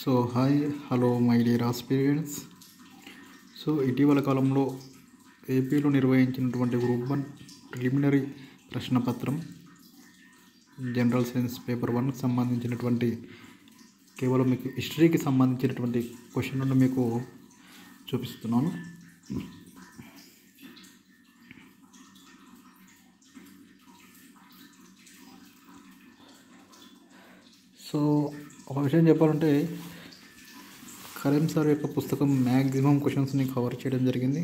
so hi hello my dear aspirants so ఇటీవల కాలంలో ఏపీలో నిర్వహించినటువంటి గ్రూప్ వన్ ప్రిలిమినరీ ప్రశ్నపత్రం జనరల్ సైన్స్ పేపర్ వన్కి సంబంధించినటువంటి కేవలం మీకు హిస్టరీకి సంబంధించినటువంటి క్వశ్చన్లను మీకు చూపిస్తున్నాను సో ఒక విషయం చెప్పాలంటే కరీం సార్ యొక్క పుస్తకం మ్యాక్సిమం క్వశ్చన్స్ని కవర్ చేయడం జరిగింది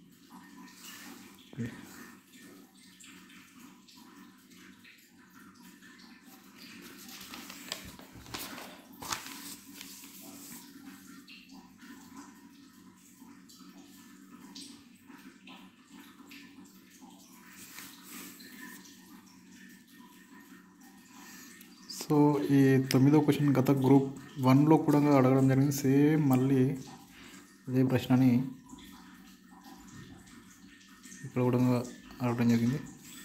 సో ఈ తొమ్మిదో క్వశ్చన్ గత గ్రూప్ వన్లో కూడా అడగడం జరిగింది సేమ్ మళ్ళీ అదే ప్రశ్నని ఇక్కడ కూడా అడగడం జరిగింది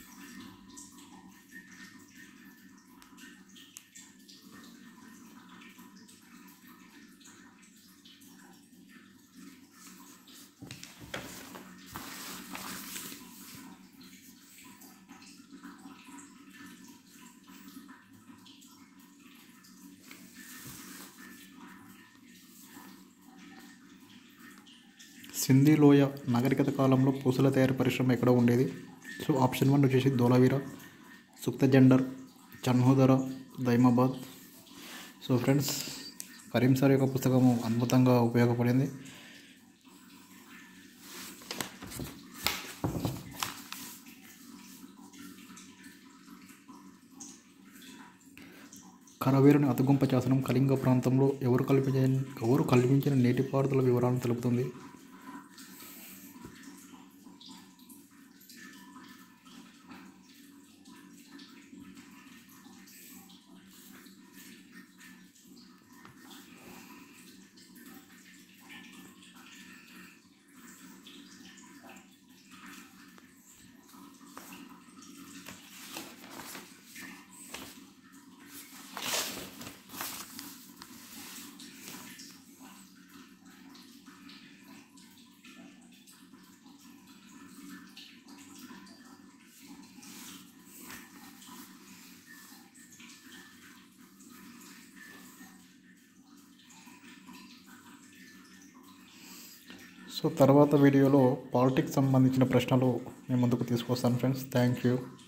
సింధీ లోయ నాగరికత కాలంలో పూసల తయారీ పరిశ్రమ ఎక్కడ ఉండేది సో ఆప్షన్ వన్ వచ్చేసి ధోలావీర సుక్తజెండర్ Chanhudaro Daimabad so friends Karim sir యొక్క పుస్తకము అద్భుతంగా ఉపయోగపడింది కరవీరుని అతుగుంప శాసనం కళింగ ప్రాంతంలో ఎవరు కల్పించిన ఎవరు కల్పించిన నీటిపారుదల వివరాలను తెలుపుతుంది సో తర్వాత వీడియోలో పాలిటిక్స్ సంబంధించిన ప్రశ్నలు మేము ముందుకు తీసుకొస్తాను ఫ్రెండ్స్ థ్యాంక్ యూ